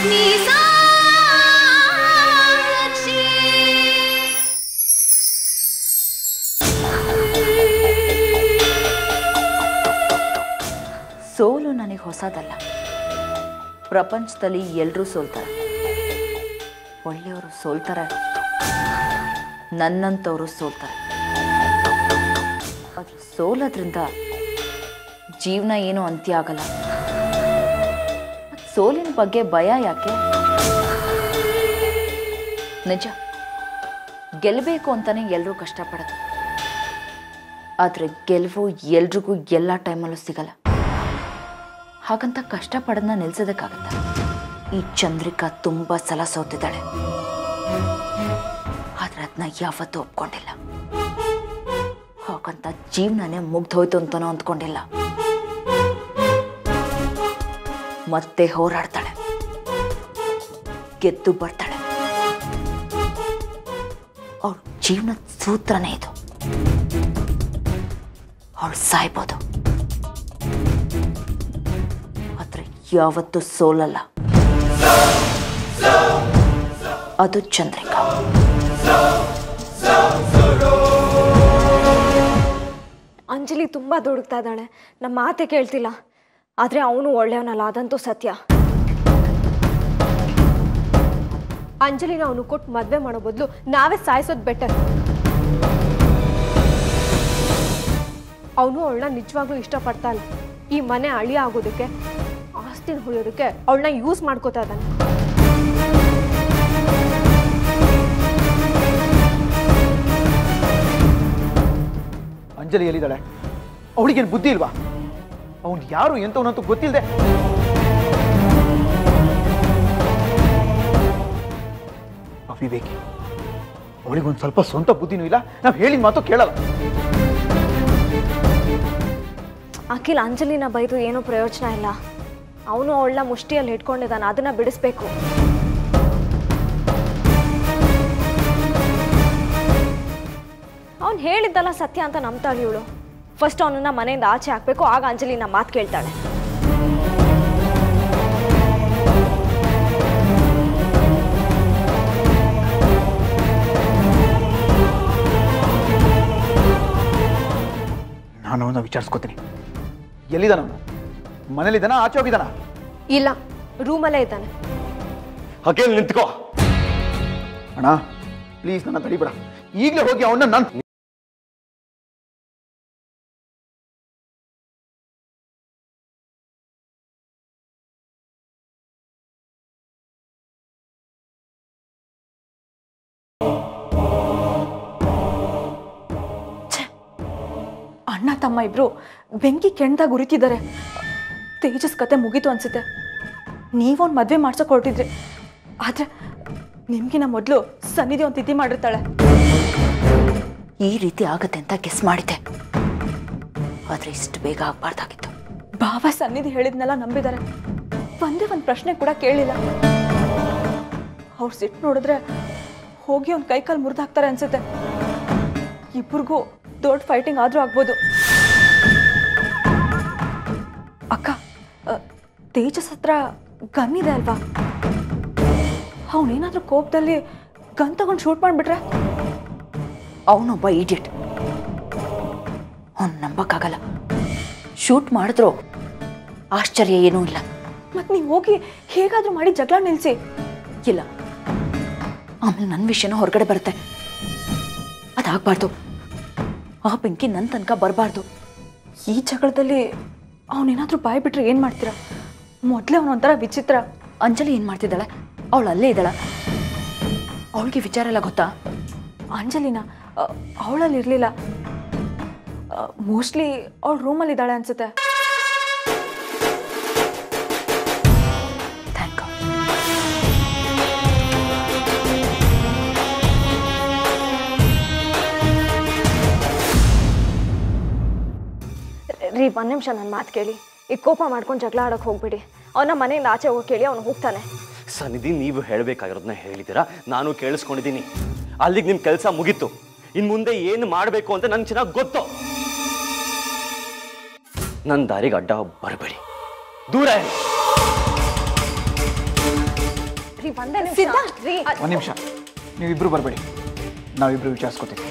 ಸೋಲು ನನಗೆ ಹೊಸದಲ್ಲ ಪ್ರಪಂಚದಲ್ಲಿ ಎಲ್ಲರೂ ಸೋಲ್ತಾರೆ ಒಳ್ಳೆಯವರು ಸೋಲ್ತಾರೆ ನನ್ನಂಥವರು ಸೋಲ್ತಾರೆ ಆದ್ರೆ ಸೋಲೋದ್ರಿಂದ ಜೀವನ ಏನೂ ಅಂತ್ಯ ಆಗಲ್ಲ ಮತ್ತ್ ಸೋಲಿನ ಬಗ್ಗೆ ಭಯ ಯಾಕೆ ನಿಜ ಗೆಲ್ಲಬೇಕು ಅಂತಾನೆ ಎಲ್ಲರೂ ಕಷ್ಟಪಡೋದು ಆದರೆ ಗೆಲುವು ಎಲ್ರಿಗೂ ಎಲ್ಲ ಟೈಮಲ್ಲೂ ಸಿಗಲ್ಲ ಹಾಗಂತ ಕಷ್ಟಪಡೋದನ್ನ ನಿಲ್ಸೋದಕ್ಕಾಗತ್ತ ಈ ಚಂದ್ರಿಕಾ ತುಂಬ ಸಲ ಸೋತಿದ್ದಾಳೆ ಆದ್ರೆ ಅದನ್ನ ಯಾವತ್ತೂ ಒಪ್ಕೊಂಡಿಲ್ಲ ಹಾಗಂತ ಜೀವನನೇ ಮುಗ್ದೋಯ್ತು ಅಂತನೂ ಅಂದ್ಕೊಂಡಿಲ್ಲ ಮತ್ತೆ ಹೋರಾಡ್ತಾಳೆ ಗೆದ್ದು ಬರ್ತಾಳೆ ಅವಳ ಜೀವನದ ಸೂತ್ರನೇ ಇದು ಅವಳು ಸಾಯ್ಬೋದು ಆದ್ರೆ ಯಾವತ್ತೂ ಸೋಲಲ್ಲ ಅದು ಚಂದ್ರಿಕಾ ಅಂಜಲಿ ತುಂಬ ದುಡುಕ್ತಾ ಇದ್ದಾಳೆ ನಮ್ಮ ಮಾತೆ ಕೇಳ್ತಿಲ್ಲ ಆದರೆ ಅವನು ಒಳ್ಳೆಯವನಲ್ಲ ಅದಂತೂ ಸತ್ಯ ಅಂಜಲಿನ ಅವನು ಕೊಟ್ಟು ಮದುವೆ ಮಾಡೋ ಬದಲು ನಾವೇ ಸಾಯಿಸೋದು ಬೆಟರ್ ಅವನು ಅವಳನ್ನ ನಿಜವಾಗ್ಲೂ ಇಷ್ಟಪಡ್ತಾ ಇಲ್ಲ ಈ ಮನೆ ಅಳಿ ಆಗೋದಕ್ಕೆ ಆಸ್ತಿನ ಹೊಳಿಯೋದಕ್ಕೆ ಅವಳನ್ನ ಯೂಸ್ ಮಾಡ್ಕೋತಾ ಇದ್ದಾನೆ ಅಂಜಲಿ ಎಲ್ಲಿದ್ದಾಳೆ ಅವಳಿಗೇನು ಬುದ್ಧಿ ಇಲ್ವಾ ಅವನು ಯಾರು ಎಂತವನಂತೂ ಗೊತ್ತಿಲ್ಲದೆ ಅವಿವೇಕಿ ಅವಳಿಗೊಂದು ಸ್ವಲ್ಪ ಸ್ವಂತ ಬುದ್ಧಿನೂ ಇಲ್ಲ ನಾವು ಹೇಳಿದ ಮಾತು ಕೇಳಲ್ಲ ಅಖಿಲ್ ಅಂಜಲಿನ ಬೈದು ಏನೂ ಪ್ರಯೋಜನ ಇಲ್ಲ ಅವನು ಅವಳನ್ನ ಮುಷ್ಟಿಯಲ್ಲಿ ಹಿಡ್ಕೊಂಡಿದ್ದಾನೆ ಅದನ್ನ ಬಿಡಿಸ್ಬೇಕು ಅವ್ನು ಹೇಳಿದ್ದಲ್ಲ ಸತ್ಯ ಅಂತ ನಂಬ್ತಾಳೆ ಇವಳು ಫಸ್ಟ್ ಅವನನ್ನ ಮನೆಯಿಂದ ಆಚೆ ಹಾಕ್ಬೇಕು ಆಗ ಅಂಜಲಿನ ಮಾತು ಕೇಳ್ತಾಳೆ ನಾನು ಅವನ್ನ ವಿಚಾರಿಸ್ಕೋತೀನಿ ಎಲ್ಲಿದ್ದಾನ ಅವನು ಮನೇಲಿದ್ದಾನ ಆಚೆ ಹೋಗಿದ್ದಾನ ಇಲ್ಲ ರೂಮಲ್ಲೇ ಇದ್ದಾನೆ ಹಕೇಲ್ ನಿಂತ್ಕೋ ಅಣ್ಣ ಪ್ಲೀಸ್ ನನ್ನ ತಡಿಬೇಡ ಈಗಲೇ ಹೋಗಿ ಅವನ್ನ ನಾನು ಅಣ್ಣ ತಮ್ಮ ಇಬ್ರು ಬೆಂಕಿ ಕೆಣ್ದಾಗ ಉರಿತಿದ್ದಾರೆ ತೇಜಸ್ ಕತೆ ಮುಗೀತು ಅನ್ಸುತ್ತೆ ನೀವೊಂದು ಮದುವೆ ಮಾಡ್ಸೋಕೆ ಹೊರಟಿದ್ರಿ ಆದರೆ ನಿಮ್ಗಿನ ಮೊದಲು ಸನ್ನಿಧಿ ಒಂದು ತಿಥಿ ಮಾಡಿರ್ತಾಳೆ ಈ ರೀತಿ ಆಗತ್ತೆ ಅಂತ ಗೆಸ್ ಮಾಡಿದ್ದೆ ಆದ್ರೆ ಇಷ್ಟು ಬೇಗ ಆಗ್ಬಾರ್ದಾಗಿತ್ತು ಭಾವ ಸನ್ನಿಧಿ ಹೇಳಿದ್ನೆಲ್ಲ ನಂಬಿದ್ದಾರೆ ಒಂದೇ ಒಂದು ಪ್ರಶ್ನೆ ಕೂಡ ಕೇಳಿಲ್ಲ ಅವ್ರು ಸಿಟ್ಟು ನೋಡಿದ್ರೆ ಹೋಗಿ ಅವ್ನ ಕೈಕಾಲು ಮುರಿದಾಕ್ತಾರೆ ಅನ್ಸುತ್ತೆ ಇಬ್ರಿಗೂ ದೊಡ್ಡ ಫೈಟಿಂಗ್ ಆದರೂ ಆಗ್ಬೋದು ಅಕ್ಕ ಅ, ತೇಜಸ್ ಹತ್ರ ಗನ್ ಇದೆ ಅಲ್ವಾ ಅವನೇನಾದ್ರೂ ಕೋಪದಲ್ಲಿ ಗನ್ ತಗೊಂಡು ಶೂಟ್ ಮಾಡಿಬಿಟ್ರೆ ಅವನೊಬ್ಬ ಇಡಿಯಟ್ ಅವ್ನು ನಂಬಕ್ಕಾಗಲ್ಲ ಶೂಟ್ ಮಾಡಿದ್ರು ಆಶ್ಚರ್ಯ ಏನೂ ಇಲ್ಲ ಮತ್ತು ನೀವು ಹೋಗಿ ಹೇಗಾದರೂ ಮಾಡಿ ಜಗಳ ನಿಲ್ಲಿಸಿ ಇಲ್ಲ ಆಮೇಲೆ ನನ್ನ ವಿಷಯನೂ ಹೊರಗಡೆ ಬರುತ್ತೆ ಅದಾಗಬಾರ್ದು ಆ ಬೆಂಕಿ ನನ್ನ ತನಕ ಬರಬಾರ್ದು ಈ ಜಗಳದಲ್ಲಿ ಅವನೇನಾದ್ರೂ ಬಾಯ್ ಬಿಟ್ರೆ ಏನು ಮಾಡ್ತೀರಾ ಮೊದಲೇ ಅವನೊಂಥರ ವಿಚಿತ್ರ ಅಂಜಲಿ ಏನು ಮಾಡ್ತಿದ್ದಾಳೆ ಅವಳು ಅಲ್ಲೇ ಇದ್ದಾಳ ಅವಳಿಗೆ ವಿಚಾರ ಎಲ್ಲ ಗೊತ್ತಾ ಅಂಜಲಿನ ಅವಳಲ್ಲಿ ಇರಲಿಲ್ಲ ಮೋಸ್ಟ್ಲಿ ಅವಳು ರೂಮಲ್ಲಿ ಇದ್ದಾಳೆ ಅನ್ಸುತ್ತೆ ಥ್ಯಾಂಕ್ ರೀ ಒಂದು ನಿಮಿಷ ನನ್ನ ಮಾತು ಕೇಳಿ ಈ ಕೋಪ ಮಾಡ್ಕೊಂಡು ಜಗಳ ಆಡೋಕೆ ಹೋಗ್ಬಿಡಿ ಅವನ ಮನೆಯಿಂದ ಆಚೆ ಹೋಗಿ ಕೇಳಿ ಅವನು ಹೋಗ್ತಾನೆ ಸನ್ನಿಧಿ ನೀವು ಹೇಳಬೇಕಾಗಿರೋದನ್ನ ಹೇಳಿದ್ದೀರಾ ನಾನು ಕೇಳಿಸ್ಕೊಂಡಿದ್ದೀನಿ ಅಲ್ಲಿಗೆ ನಿಮ್ಮ ಕೆಲಸ ಮುಗೀತು ಇನ್ನು ಮುಂದೆ ಏನು ಮಾಡಬೇಕು ಅಂತ ನಂಗೆ ಚೆನ್ನಾಗಿ ಗೊತ್ತು ನನ್ನ ದಾರಿಗೆ ಅಡ್ಡ ಬರಬೇಡಿ ದೂರ ಇರಿ. ರೀ ಒಂದೇ ನಿಮಿಷ ಸಿದ್ಧಾರ್ಥ್, ರೀ ಒಂದು ನಿಮಿಷ ನೀವಿಬ್ರು ಬರಬೇಡಿ ನಾವಿಬ್ರು ವಿಚಾರಿಸ್ಕೋತೀವಿ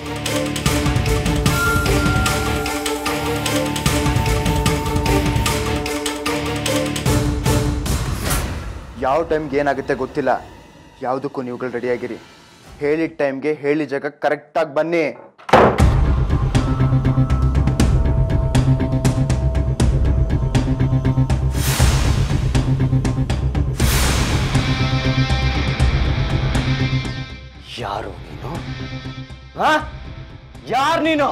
ಯಾವ ಟೈಮ್ಗೆ ಏನಾಗುತ್ತೆ ಗೊತ್ತಿಲ್ಲ ಯಾವುದಕ್ಕೂ ನೀವುಗಳು ರೆಡಿಯಾಗಿರಿ ಹೇಳಿದ ಟೈಮ್ಗೆ ಹೇಳಿ ಜಾಗ ಕರೆಕ್ಟಾಗಿ ಬನ್ನಿ ಯಾರು ನೀನು ಆ ಯಾರು ನೀನು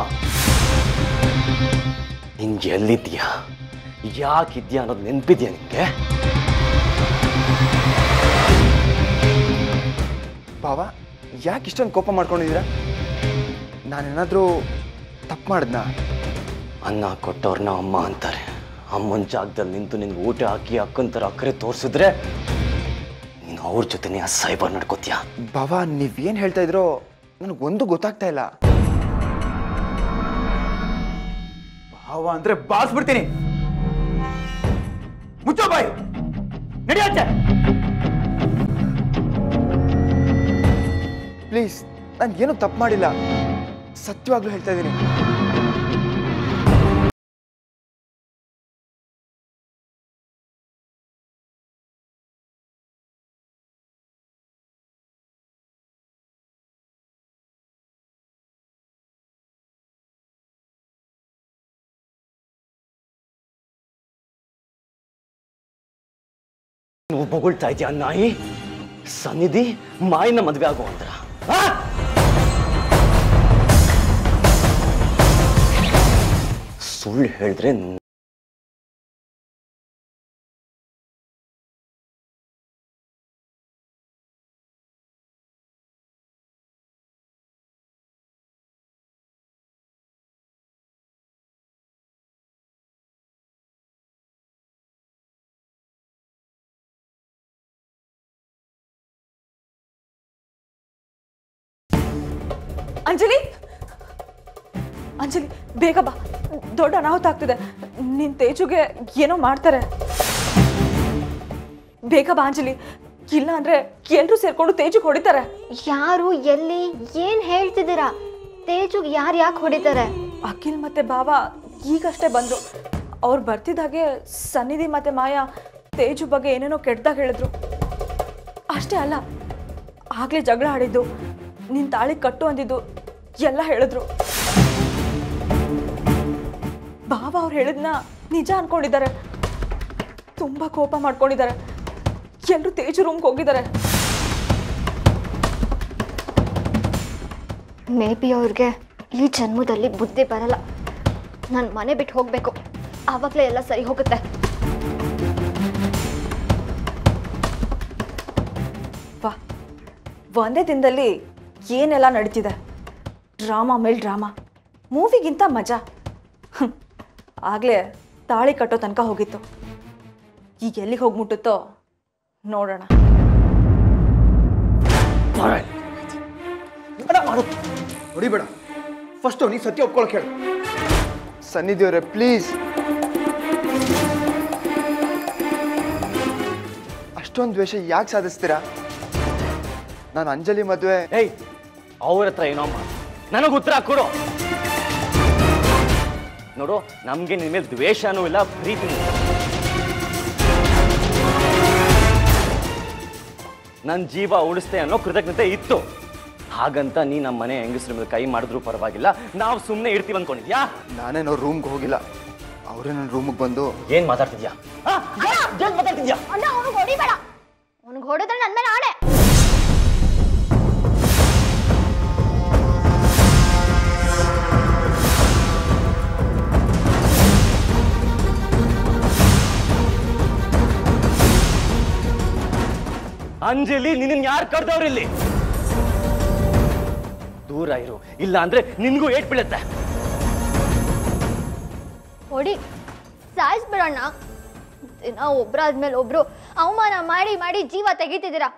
ನಿನ್ಗೆ ಎಲ್ಲಿದ್ಯಾ ಯಾಕಿದ್ಯಾ ಅನ್ನೋದು ನೆನ್ಪಿದ್ಯಾ ನಿನ್ಗೆ ಭಾವ ಯಾಕೆ ಇಷ್ಟೊಂದು ಕೋಪ ಮಾಡ್ಕೊಂಡಿದ್ದೀರಾ ನಾನೇನಾದರೂ ತಪ್ಪು ಮಾಡಿದ್ನಾ ಅನ್ನ ಕೊಟ್ಟವ್ರನ್ನ ಅಮ್ಮ ಅಂತಾರೆ ಅಮ್ಮನ ಜಾಗದಲ್ಲಿ ನಿಂತು ನಿನ್ಗೆ ಊಟ ಹಾಕಿ ಅಕ್ಕನ ಥರ ಅಕ್ಕರೆ ತೋರಿಸಿದ್ರೆ ನೀನು ಅವ್ರ ಜೊತೆನೇ ಸೈಬರ್ ನಡ್ಕೋತೀಯ ಭಾವ ನೀವೇನು ಹೇಳ್ತಾ ಇದ್ರೋ ನನಗೊಂದು ಗೊತ್ತಾಗ್ತಾ ಇಲ್ಲ ಭಾವ ಅಂದ್ರೆ ಬಾರಿಸ್ಬಿಡ್ತೀನಿ ಮುಚ್ಚೋ ಬಾಯಿ ನಡಿಯಾಚೆ ಪ್ಲೀಸ್ ನಾನು ಏನೂ ತಪ್ಪು ಮಾಡಿಲ್ಲ ಸತ್ಯವಾಗ್ಲೂ ಹೇಳ್ತಾ ಇದ್ದೀನಿ ನೀವು ಬೊಗಳ್ತಾ ಇದೆಯಾ ನಾಯಿ ಸನ್ನಿಧಿ ಮಾಯಿನ ಮದುವೆ ಆಗೋ ಅಂದ್ರ ಸುಳ್ಳು ಹೇಳಿದ್ರೆ ಅಂಜಲಿ ಅಂಜಲಿ ಬೇಗ ಬಾ ದೊಡ್ಡ ಅನಾಹುತ ಆಗ್ತಿದೆ ನಿನ್ ತೇಜುಗೆ ಏನೋ ಮಾಡ್ತಾರೆ ಬೇಗ ಬಾ ಅಂಜಲಿ ಇಲ್ಲ ಅಂದ್ರೆ ಎಲ್ರೂ ಸೇರ್ಕೊಂಡು ತೇಜುಗೆ ಹೊಡಿತಾರೆ ಯಾರು ಎಲ್ಲಿ ಏನ್ ಹೇಳ್ತಿದ್ದೀರಾ ತೇಜುಗ್ ಯಾರು ಯಾಕೆ ಹೊಡಿತಾರೆ ಅಖಿಲ್ ಮತ್ತೆ ಬಾವ ಈಗಷ್ಟೇ ಬಂದ್ರು ಅವ್ರು ಬರ್ತಿದ್ದಾಗೆ ಸನ್ನಿಧಿ ಮತ್ತೆ ಮಾಯಾ ತೇಜು ಬಗ್ಗೆ ಏನೇನೋ ಕೆಟ್ಟದಾಗ ಹೇಳಿದ್ರು ಅಷ್ಟೇ ಅಲ್ಲ ಆಗ್ಲೇ ಜಗಳ ಆಡಿದ್ದು ನಿನ್ ತಾಳಿ ಕಟ್ಟು ಅಂದಿದ್ದು ಎಲ್ಲ ಹೇಳಿದ್ರು ಬಾವ ಅವ್ರು ಹೇಳಿದ್ನ ನಿಜ ಅನ್ಕೊಂಡಿದ್ದಾರೆ ತುಂಬಾ ಕೋಪ ಮಾಡ್ಕೊಂಡಿದ್ದಾರೆ ಎಲ್ರು ತೇಜು ರೂಮ್ಗೆ ಹೋಗಿದ್ದಾರೆ ಮೇ ಬಿ ಅವ್ರಿಗೆ ಈ ಜನ್ಮದಲ್ಲಿ ಬುದ್ಧಿ ಬರಲ್ಲ ನಾನು ಮನೆ ಬಿಟ್ಟು ಹೋಗ್ಬೇಕು ಆವಾಗಲೇ ಎಲ್ಲ ಸರಿ ಹೋಗುತ್ತೆ ವಾ ಒಂದೇ ದಿನದಲ್ಲಿ ಏನೆಲ್ಲ ನಡೀತಿದೆ ಡ್ರಾಮಾ ಮೇಲೆ ಡ್ರಾಮಾ ಮೂವಿಗಿಂತ ಮಜಾ ಹ್ಮ್. ಆಗ್ಲೇ ತಾಳಿ ಕಟ್ಟೋ ತನಕ ಹೋಗಿತ್ತು ಈಗ ಎಲ್ಲಿಗೆ ಹೋಗಿ ಮುಟ್ಟುತ್ತೋ ನೋಡೋಣ ಹೊಡಿಬೇಡ ಫಸ್ಟು ನೀ ಸತ್ಯ ಒಪ್ಕೊಳಕ್ ಹೇಳು ಸನ್ನಿಧಿ ಅವರೇ ಪ್ಲೀಸ್ ಅಷ್ಟೊಂದು ದ್ವೇಷ ಯಾಕೆ ಸಾಧಿಸ್ತೀರಾ ನಾನು ಅಂಜಲಿ ಮದುವೆ ಏಯ್ ಅವ್ರ ಹತ್ರ ಏನೋ ಮಾಡು ನನಗೆ ಉತ್ತರ ಕೊಡು ನೋಡು ನಮ್ಗೆ ನಿನ್ ಮೇಲೆ ದ್ವೇಷನೂ ಇಲ್ಲ ಪ್ರೀತಿನೂ ಇಲ್ಲ ನನ್ನ ಜೀವ ಉಳಿಸ್ತೆ ಅನ್ನೋ ಕೃತಜ್ಞತೆ ಇತ್ತು ಹಾಗಂತ ನೀ ನಮ್ಮ ಮನೆ ಹೆಂಗಸ್ರ ಮೇಲೆ ಕೈ ಮಾಡಿದ್ರು ಪರವಾಗಿಲ್ಲ ನಾವು ಸುಮ್ಮನೆ ಇರ್ತೀವಿ ಅನ್ಕೊಂಡಿದ್ಯಾ ನಾನೇನೋ ರೂಮ್ಗೆ ಹೋಗಿಲ್ಲ ಅವರೇ ನನ್ನ ರೂಮಿಗೆ ಬಂದು ಏನ್ ಮಾತಾಡ್ತಿದ್ಯಾ ಆ? ಏನ್ ಮಾತಾಡ್ತಿದ್ಯಾ ಅಣ್ಣ ಅವನಿಗೆ ಹೊಡಿಬೇಡ ಅವನಿಗೆ ಹೊಡೆದ್ರೆ ನನ್ನ ಮೇಲೆ ಆಣೆ ಅಂಜಲಿ ನಿನ್ನ ಯಾರು ಕಡ್ದವ್ರು ಇಲ್ಲಿ ದೂರ ಇರು ಇಲ್ಲ ಅಂದ್ರೆ ನಿನ್ಗೂ ಏಟ್ ಬೀಳುತ್ತೆ ಹೊಡಿ ಸಾಯಿಸ್ಬಿಡೋಣ ದಿನ ಒಬ್ರಾದ್ಮೇಲೆ ಒಬ್ರು ಅವಮಾನ ಮಾಡಿ ಮಾಡಿ ಜೀವ ತೆಗಿತಿದ್ದೀರಾ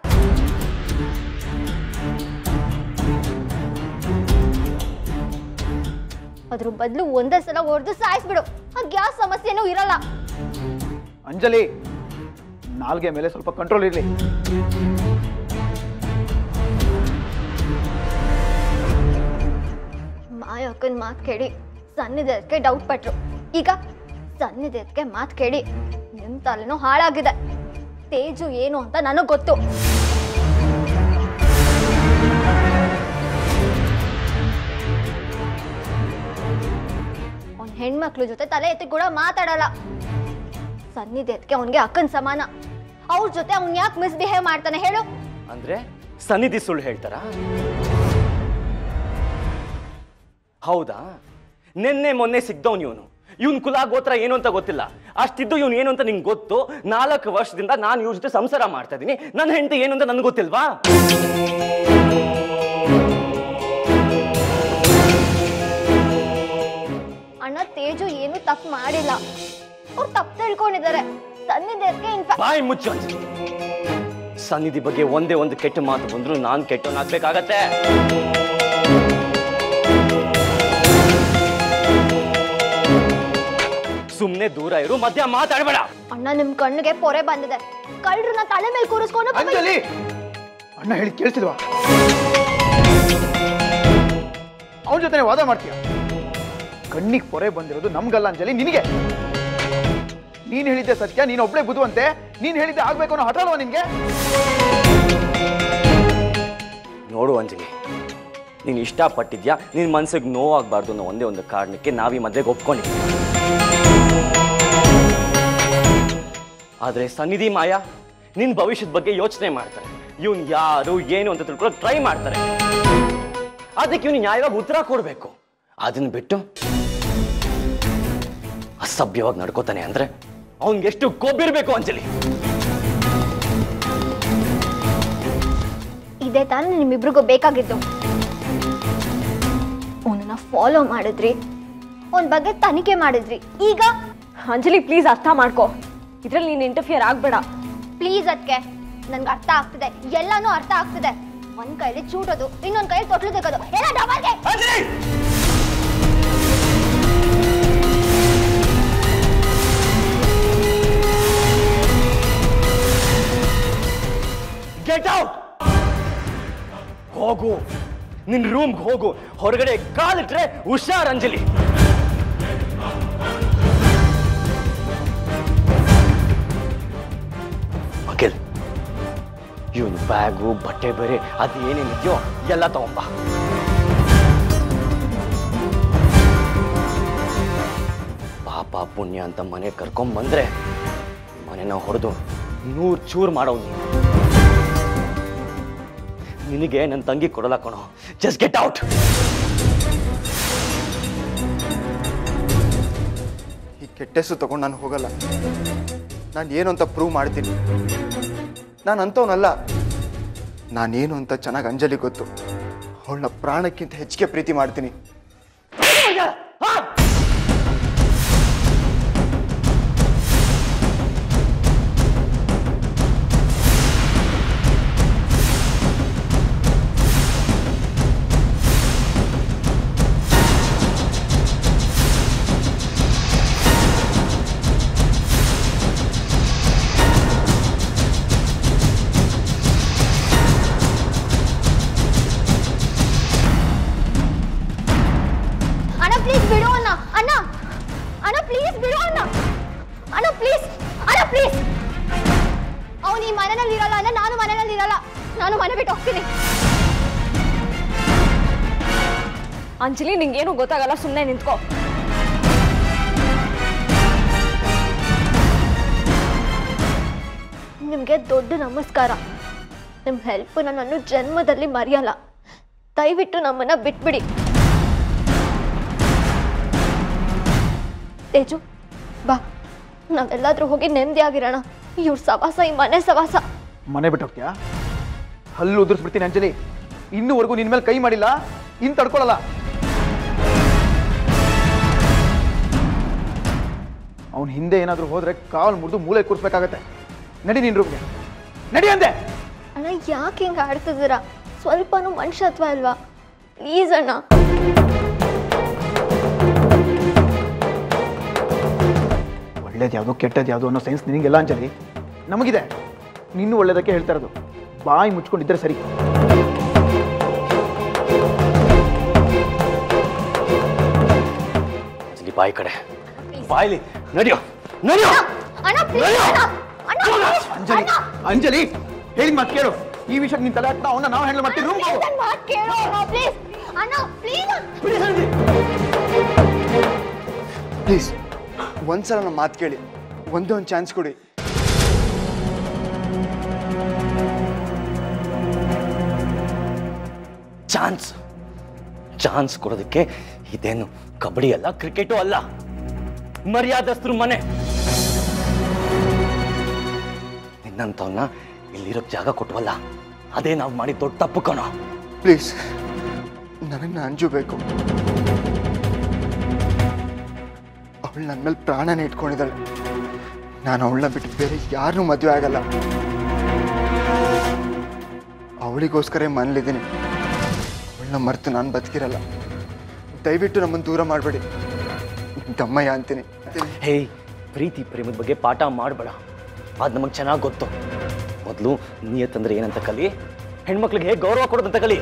ಅದ್ರ ಬದಲು ಒಂದೇ ಸಲ ಹೊಡೆದು ಸಾಯಿಸ್ಬಿಡು ಆ ಗ್ಯಾಸ್ ಸಮಸ್ಯೆನೂ ಇರಲ್ಲ ಅಂಜಲಿ ನಾಲ್ಗೆ ಮೇಲೆ ಸ್ವಲ್ಪ ಕಂಟ್ರೋಲ್ ಇರಲಿ ಮಾಯ ಅಕ್ಕನ ಮಾತು ಕೇಳಿ ಸನ್ನಿಧಕ್ಕೆ ಡೌಟ್ ಪಟ್ರು ಈಗ ಸನ್ನಿಧಕ್ಕೆ ಮಾತು ಕೇಳಿ ನಿಮ್ ತಲೆನೂ ಹಾಳಾಗಿದೆ ತೇಜು ಏನು ಅಂತ ನನಗೆ ಗೊತ್ತು ಅವ್ನ ಹೆಣ್ಮಕ್ಳ ಜೊತೆ ತಲೆ ಎತ್ತಿ ಕೂಡ ಮಾತಾಡಲ್ಲ ಸನ್ನಿಧಕ್ಕೆ ಅವನಿಗೆ ಅಕ್ಕನ ಸಮಾನ ಅವ್ರ ಜೊತೆ ಅವ್ನ್ ಯಾಕೆ ಮಿಸ್ಬಿಹೇವ್ ಮಾಡ್ತಾನೆ ಹೇಳು ಅಂದ್ರೆ ಸನ್ನಿಧಿ ಸುಳ್ಳು ಹೇಳ್ತಾರ ಹೌದಾ ನಿನ್ನೆ ಮೊನ್ನೆ ಸಿಗ್ದವನ್ ಇವನು ಇವನ್ ಕುಲ ಗೋತ್ರ ಏನು ಅಂತ ಗೊತ್ತಿಲ್ಲ ಅಷ್ಟಿದ್ದು ಇವನು ಏನು ಅಂತ ನಿಂಗೆ ಗೊತ್ತು ನಾಲ್ಕು ವರ್ಷದಿಂದ ನಾನು ಇವ್ರ ಜೊತೆ ಸಂಸಾರ ಮಾಡ್ತಾ ಇದ್ದೀನಿ ನನ್ನ ಹೆಂಡತಿ ಏನು ಅಂತ ನನ್ಗೆ ಗೊತ್ತಿಲ್ವಾ ಅಣ್ಣ ತೇಜು ಏನು ತಪ್ಪು ಮಾಡಿಲ್ಲ ಅವ್ರು ತಪ್ಪು ತಿಳ್ಕೊಂಡಿದ್ದಾರೆ ಸನ್ನಿಧಕ್ಕೆ ಇನ್ಫ್ಯಾಕ್ಟ್ ಬಾಯಿ ಮುಚ್ಚು ಅಂಜಲಿ ಸನ್ನಿಧಿ ಬಗ್ಗೆ ಒಂದೇ ಒಂದು ಕೆಟ್ಟ ಮಾತು ಬಂದ್ರು ನಾನ್ ಕೆಟ್ಟವನಾಗ್ಬೇಕಾಗತ್ತೆ ಸುಮ್ನೆ ದೂರ ಇರು ಮಧ್ಯ ಮಾತಾಡಬೇಡ ಅಣ್ಣ ನಿಮ್ ಕಣ್ಣಿಗೆ ಪೊರೆ ಬಂದಿದೆ ಕಳ್ಳರನ್ನ ತಲೆ ಮೇಲೆ ಕೂರಿಸ್ಕೊಂಡು ಪಾಪ ಅಂಜಲಿ ಅಣ್ಣ ಹೇಳಿ ಕೇಳಿಸಿದ್ವಾ ಅವನ ಜೊತೆ ವಾದ ಮಾಡ್ತೀಯ ಕಣ್ಣಿಗೆ ಪೊರೆ ಬಂದಿರೋದು ನಮ್ಗಲ್ಲ ಅಂಜಲಿ ನಿನಗೆ ನೀನ್ ಹೇಳಿದ್ದೆ ಸತ್ಯ ನೀನ್ ಒಬ್ಳೆ ಬುದ್ಧುವಂತೆ ನೀನ್ ಹೇಳಿದ್ದೆ ಆಗ್ಬೇಕು ಅನ್ನೋ ಹಠ ಅಲ್ವಾ ನಿನ್ಗೆ ನೋಡು ಅಂಜಲಿ ನೀನು ಇಷ್ಟಪಟ್ಟಿದ್ಯಾ ನಿನ್ನ ಮನ್ಸಿಗೆ ನೋವಾಗಬಾರ್ದು ಅನ್ನೋ ಒಂದೇ ಒಂದು ಕಾರಣಕ್ಕೆ ನಾವೀ ಮದ್ವೆಗೆ ಒಪ್ಕೊಂಡಿದ್ವಿ ಆದ್ರೆ ಸನ್ನಿಧಿ ಮಾಯಾ ನಿನ್ ಭವಿಷ್ಯದ ಬಗ್ಗೆ ಯೋಚನೆ ಮಾಡ್ತಾರೆ ಇವನ್ ಯಾರು ಏನು ಅಂತ ತಿಳ್ಕೊಳ್ಳೋಕೆ ಟ್ರೈ ಮಾಡ್ತಾರೆ ಅದಕ್ಕೆ ಇವನು ನ್ಯಾಯವಾಗಿ ಉತ್ತರ ಕೊಡ್ಬೇಕು ಅದನ್ನ ಬಿಟ್ಟು ಅಸಭ್ಯವಾಗಿ ನಡ್ಕೋತಾನೆ ಅಂದ್ರೆ ಅವನ್ಗೆ ಎಷ್ಟು ಕೊಬ್ಬಿರ್ಬೇಕು ಅಂಜಲಿ ಇದೇ ತಾನೇ ನಿಮ್ಮಿಬ್ರಿಗೂ ಬೇಕಾಗಿದ್ದು ಅವನನ್ನ ಫಾಲೋ ಮಾಡಿದ್ರಿ ಅವನ ಬಗ್ಗೆ ತನಿಖೆ ಮಾಡಿದ್ರಿ ಈಗ ಅಂಜಲಿ ಪ್ಲೀಸ್ ಅರ್ಥ ಮಾಡ್ಕೋ ಇದ್ರಲ್ಲಿ ನೀನು ಇಂಟರ್ಫಿಯರ್ ಆಗ್ಬೇಡ ಪ್ಲೀಸ್ ಅದಕ್ಕೆ ನನ್ಗೆ ಅರ್ಥ ಆಗ್ತಿದೆ ಎಲ್ಲಾನು ಅರ್ಥ ಆಗ್ತಿದೆ ಒಂದ್ ಕೈಲಿ ಚೂಟೋದು ಇನ್ನೊಂದ್ ಕೈಲಿ ತೊಟ್ಲು ತೆಗೋದು ಎಲ್ಲ ಡಬಲ್ಗೆ ಅಂಜಲಿ ಗೆಟ್ ಔಟ್ ಹೋಗು ನಿನ್ ರೂಮ್ಗೆ ಹೋಗು ಹೊರಗಡೆ ಕಾಲಿಟ್ರೆ ಹುಷಾರ್ ಅಂಜಲಿ ಅಖಿಲ್ ಇವನ್ ಬ್ಯಾಗು ಬಟ್ಟೆ ಬೇರೆ ಅದು ಏನೇನಿದೆಯೋ ಎಲ್ಲ ತಗೊಂಬ ಪಾಪ ಪುಣ್ಯ ಅಂತ ಮನೆ ಕರ್ಕೊಂಡ್ ಬಂದ್ರೆ ಮನೆನ ಹೊಡೆದು ನೂರ್ ಚೂರ್ ಮಾಡೋ ನೀನು ನಿನಗೆ ನನ್ನ ತಂಗಿ ಕೊಡಲ್ಲ ಕಣೋ ಜಸ್ಟ್ ಗೆಟ್ ಔಟ್ ಈ ಕೆಟ್ಟ ಹೆಸರು ತಗೊಂಡು ನಾನು ಹೋಗಲ್ಲ ನಾನು ಏನು ಅಂತ ಪ್ರೂವ್ ಮಾಡ್ತೀನಿ ನಾನು ಅಂಥವನಲ್ಲ ನಾನೇನು ಅಂತ ಚೆನ್ನಾಗಿ ಅಂಜಲಿ ಗೊತ್ತು ಅವಳನ್ನ ಪ್ರಾಣಕ್ಕಿಂತ ಹೆಚ್ಚಿಗೆ ಪ್ರೀತಿ ಮಾಡ್ತೀನಿ ಅಣ್ಣ ಪ್ಲೀಸ್ ಬಿಡು ಅಣ್ಣ ಅಣ್ಣ ಅಣ್ಣ ಪ್ಲೀಸ್ ಬಿಡು ಅಣ್ಣ ಅಣ್ಣ ಪ್ಲೀಸ್ ಅಣ್ಣ ಪ್ಲೀಸ್ ಅವನು ಈ ಮನೆಯಲ್ಲಿ ಇರಲ್ಲ ಅಣ್ಣ ನಾನು ಮನೆಯಲ್ಲಿ ಇರಲ್ಲ ನಾನು ಮನೆ ಬಿಟ್ಟು ಹೋಗ್ತೀನಿ ಅಂಜಲಿ ನಿಂಗೇನು ಗೊತ್ತಾಗಲ್ಲ ಸುಮ್ಮನೆ ನಿಂತ್ಕೋ ನಿಮಗೆ ದೊಡ್ಡ ನಮಸ್ಕಾರ ನಿಮ್ಮ ಹೆಲ್ಪ್ ನನ್ನನ್ನು ಜನ್ಮದಲ್ಲಿ ಮರೆಯಲ್ಲ ದಯವಿಟ್ಟು ನಮ್ಮನ್ನ ಬಿಟ್ಬಿಡಿ ತೇಜು ಬಾ ನಾವೆಲ್ಲಾದ್ರೂ ಹೋಗಿ ನೆಮ್ಮದಿಯಾಗಿರೋಣ ಇವ್ರ ಸವಾಸ ಈ ಮನೆ ಸವಾಸ ಮನೆ ಬಿಟ್ಟು ಹೋಗ್ತೀಯಾ ಹಲ್ಲು ಉದುರಿಸ್ಬಿಡ್ತೀನಿ ಅಂಜಲಿ ಇನ್ನೂವರೆಗೂ ನಿನ್ ಮೇಲೆ ಕೈ ಮಾಡಿಲ್ಲ ಇನ್ ತಡ್ಕೊಳಲ್ಲ ಅವನ ಹಿಂದೆ ಏನಾದ್ರೂ ಹೋದ್ರೆ ಕಾಲ್ ಮುರಿದು ಮೂಲೆ ಕೂರಿಸ್ಬೇಕಾಗತ್ತೆ ನಡಿ ನಿನ್ ರೂಮ್ಗೆ ನಡಿ ಅಂದೆ ಅಣ್ಣ ಯಾಕೆ ಹಿಂಗೆ ಆಡ್ತಿದ್ದೀರಾ ಸ್ವಲ್ಪನೂ ಮನುಷ್ಯತ್ವ ಅಲ್ವಾ ಪ್ಲೀಸ್ ಅಣ್ಣ ಒಳ್ಳೇದು ಯಾವುದು ಕೆಟ್ಟದ್ದು ಯಾವುದು ಅನ್ನೋ ಸೈನ್ಸ್ ನಿನಗೆಲ್ಲ ಅಂಜಲಿ ನಮಗಿದೆ ನಿನ್ನೂ ಒಳ್ಳೇದಕ್ಕೆ ಹೇಳ್ತಾ ಇರೋದು ಬಾಯಿ ಮುಚ್ಕೊಂಡಿದ್ರೆ ಸರಿ ನಡಿ ಬಾಯಿ ಕಡೆ ಬಾಯ್ಲಿ ನಡಿಯೋ ನಡಿಯೋ ಅಣ್ಣ ಪ್ಲೀಸ್ ಅಣ್ಣ ಅಣ್ಣ please, ಅಂಜಲಿ ಅಣ್ಣ ಅಂಜಲಿ ಹೇಳಿದ ಮಾತು ಕೇಳು ಈ ವಿಷಯಕ್ಕೆ ನೀನ್ ತಲೆ ಹಾಕ್ತಾ ಅವನ್ನ ನಾವು ಹ್ಯಾಂಡಲ್ ಮಾಡ್ತೀವಿ ರೂಮ್ please ನನ್ ಮಾತ್ ಕೇಳು ಅಣ್ಣ ಪ್ಲೀಸ್ ಅಣ್ಣ ಪ್ಲೀಸ್ ಪ್ಲೀಸ್ ಒಂದ್ಸಲ ನಮ್ಮ ಮಾತು ಕೇಳಿ ಒಂದೇ ಒಂದು ಚಾನ್ಸ್ ಕೊಡಿ ಚಾನ್ಸ್ ಚಾನ್ಸ್ ಕೊಡೋದಕ್ಕೆ ಇದೇನು ಕಬಡ್ಡಿ ಅಲ್ಲ ಕ್ರಿಕೆಟು ಅಲ್ಲ ಮರ್ಯಾದಸ್ತ್ರ ಮನೆ ನಿನ್ನಂತವನ್ನ ಇಲ್ಲಿರೋ ಜಾಗ ಕೊಟ್ವಲ್ಲ ಅದೇ ನಾವು ಮಾಡಿ ದೊಡ್ಡ ತಪ್ಪು ಕಣೋ ಪ್ಲೀಸ್ ನನಗೆ ನಾನು ಅಂಜು ಬೇಕು ಅವಳು ನನ್ನ ಮೇಲೆ ಪ್ರಾಣನೇ ಇಟ್ಕೊಂಡಿದ್ದಾಳೆ ನಾನು ಅವಳನ್ನ ಬಿಟ್ಟು ಬೇರೆ ಯಾರನ್ನೂ ಮದುವೆ ಆಗಲ್ಲ ಅವಳಿಗೋಸ್ಕರ ಮನೇಲಿದ್ದೀನಿ ಅವಳನ್ನ ಮರೆತು ನಾನು ಬದುಕಿರಲ್ಲ ದಯವಿಟ್ಟು ನಮ್ಮನ್ನು ದೂರ ಮಾಡಬೇಡಿ ದಮ್ಮಯ್ಯ ಅಂತೀನಿ ಹೇ ಪ್ರೀತಿ ಪ್ರೇಮದ ಬಗ್ಗೆ ಪಾಠ ಮಾಡಬೇಡ ಅದು ನಮಗೆ ಚೆನ್ನಾಗಿ ಗೊತ್ತು ಮೊದಲು ನಿಯತ್ತಂದ್ರೆ ಏನಂತ ಕಲಿ ಹೆಣ್ಮಕ್ಳಿಗೆ ಹೇಗೆ ಗೌರವ ಕೊಡೋದಂತ ಕಲಿ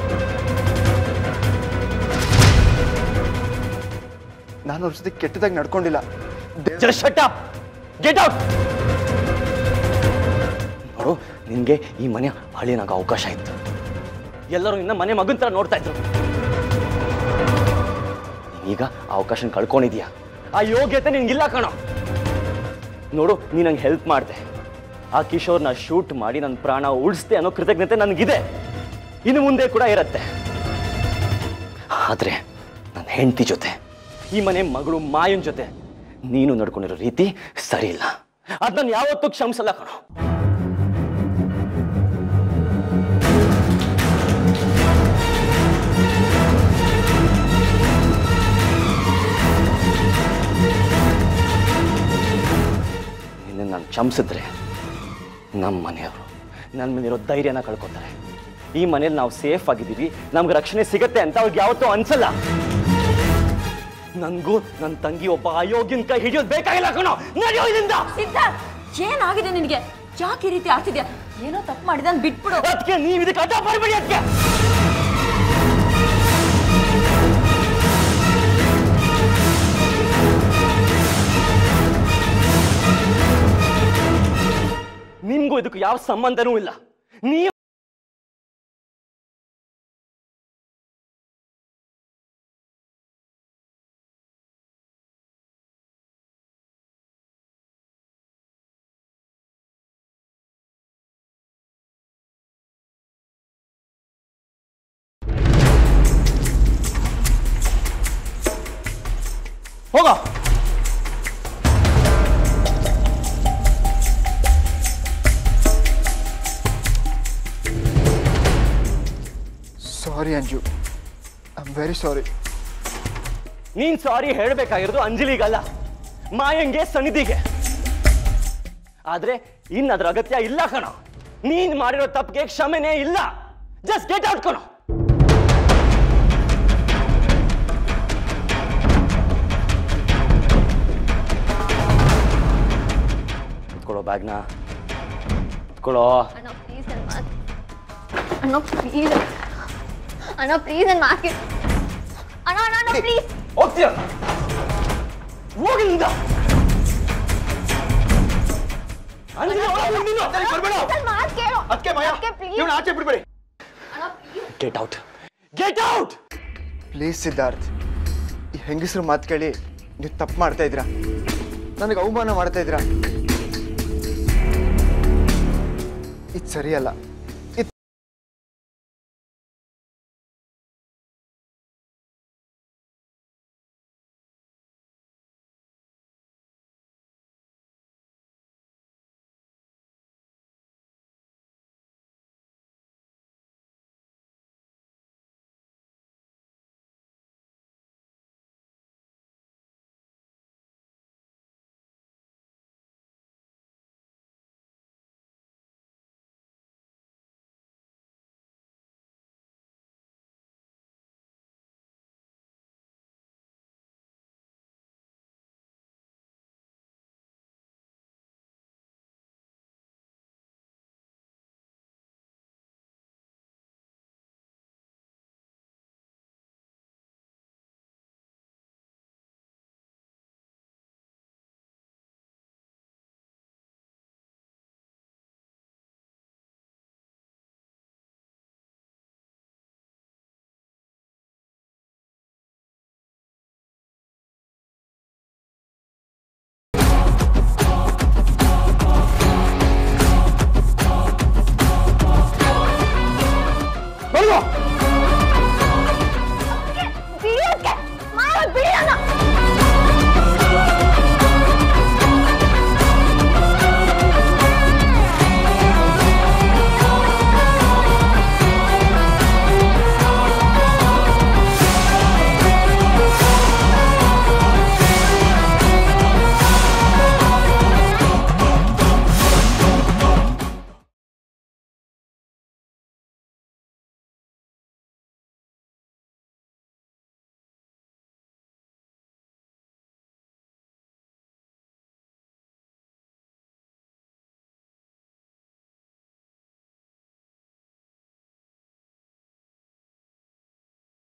ನಾನು ಅವ್ರ ಜೊತೆ ಕೆಟ್ಟದಾಗಿ ನಡ್ಕೊಂಡಿಲ್ಲ ದೇವ್ರ- just shut up get out ನೋಡು ನಿನಗೆ ಈ ಮನೆ ಹಳಿನಾಗ ಅವಕಾಶ ಇತ್ತು ಎಲ್ಲರೂ ಇನ್ನ ಮನೆ ಮಗನ್ ಥರ ನೋಡ್ತಾ ಇದ್ರು ಈಗ ಆ ಅವಕಾಶ ಕಳ್ಕೊಂಡಿದ್ಯಾ ಆ ಯೋಗ್ಯತೆ ನಿನ್ಗಿಲ್ಲ ಕಣೋ ನೋಡು ನೀ ನಂಗೆ ಹೆಲ್ಪ್ ಮಾಡಿದೆ ಆ ಕಿಶೋರ್ನ ಶೂಟ್ ಮಾಡಿ ನನ್ನ ಪ್ರಾಣ ಉಳಿಸ್ದೆ ಅನ್ನೋ ಕೃತಜ್ಞತೆ ನನಗಿದೆ ಇನ್ನು ಮುಂದೆ ಕೂಡ ಇರತ್ತೆ ಆದ್ರೆ ನನ್ನ ಹೆಂಡತಿ ಜೊತೆ ಈ ಮನೆ ಮಗಳು ಮಾಯನ್ ಜೊತೆ ನೀನು ನಡ್ಕೊಂಡಿರೋ ರೀತಿ ಸರಿ ಇಲ್ಲ ಅದ್ ನಾನು ಯಾವತ್ತೂ ಕ್ಷಮಿಸಲ್ಲ ಕಣೋ ನಿನ್ನ ನಾನು ಕ್ಷಮಿಸಿದ್ರೆ ನಮ್ಮ ಮನೆಯವರು ನನ್ನ ಮೇಲಿರೋ ಧೈರ್ಯನ ಕಳ್ಕೊತಾರೆ ಈ ಮನೇಲಿ ನಾವು ಸೇಫ್ ಆಗಿದ್ದೀವಿ ನಮ್ಗೆ ರಕ್ಷಣೆ ಸಿಗತ್ತೆ ಅಂತ ಅವ್ರಿಗೆ ಯಾವತ್ತೂ ಅನ್ಸಲ್ಲ ನನ್ಗೂ ನನ್ನ ತಂಗಿ ಒಬ್ಬ ಅಯೋಗ್ಯನ ಕೈ ಹಿಡಿಯೋದು ಬೇಕಾಗಿಲ್ಲ ಕಣೋ ನಡೆಯೋ ಇಲ್ಲಿಂದ ಸಿದ್ಧಾರ್ಥ್ ಏನಾಗಿದೆ ನಿನಗೆ ಯಾಕೆ ಈ ರೀತಿ ಆಗ್ತಿದ್ಯಾ ಏನೋ ತಪ್ಪು ಮಾಡಿದ ಬಿಟ್ಬಿಡು ಅದಕ್ಕೆ ನೀವು ಇದಕ್ಕೆ ಅಡ್ಡ ಮಾಡಬೇಡಿ ಅದಕ್ಕೆ ನಿಮ್ಗೂ ಇದಕ್ಕೂ ಯಾವ ಸಂಬಂಧನೂ ಇಲ್ಲ ನೀವು ಹೋಗ sorry Anju I am very sorry ನೀನ್ ಸಾರಿ ಹೇಳ್ಬೇಕಾಗಿರೋದು ಅಂಜಲಿಗಲ್ಲ ಮಾಯಂಗೆ ಸನ್ನಿಧಿಗೆ ಆದ್ರೆ ಇನ್ ಅದ್ರ ಅಗತ್ಯ ಇಲ್ಲ ಕಣ ನೀನ್ ಮಾಡಿರೋ ತಪ್ಪಿಗೆ ಕ್ಷಮೆನೇ ಇಲ್ಲ ಜಸ್ಟ್ ಗೆಟ್ ಔಟ್ ಕಣೋ ಎತ್ಕೊಳ್ಳೋ ಬ್ಯಾಗ್ನ ಎತ್ಕೊಳ್ಳೋ ಅಣ್ಣ ಪ್ಲೀಸ್ ನನ್ನ ಮಾತು ಅಣ್ಣ ಪ್ಲೀಸ್ ಅಣ್ಣ ಪ್ಲೀಸ್ ನನ್ನ ಮಾತು ಕೇಳು. ಅಣ್ಣ ಅಣ್ಣ ಅಣ್ಣ ಪ್ಲೀಸ್ ಹೋಗ್ತೀಯ ಹೋಗಿಂದ ಅಂಜಲಿ ಒಳಗೆ ನೀನು ಬರ್ಬೇಡ ನನ್ನ ಮಾತು ಕೇಳು ಅದಕ್ಕೆ ಮಯ ಅದಕ್ಕೆ ಪ್ಲೀಸ್ ಇವ್ನ ಆಚೆ ಬಿಡ್ಬೇಡಿ ಅಣ್ಣ please get out get out please Siddharth ಈ ಹೆಂಗಸರು ಮಾತು ಕೇಳಿ ನೀವು ತಪ್ಪು ಮಾಡ್ತಾ ಇದ್ದೀರಾ ನನಗೆ ಅವಮಾನ ಮಾಡ್ತಾ ಇದ್ದೀರಾ ಇದು ಸರಿಯಲ್ಲ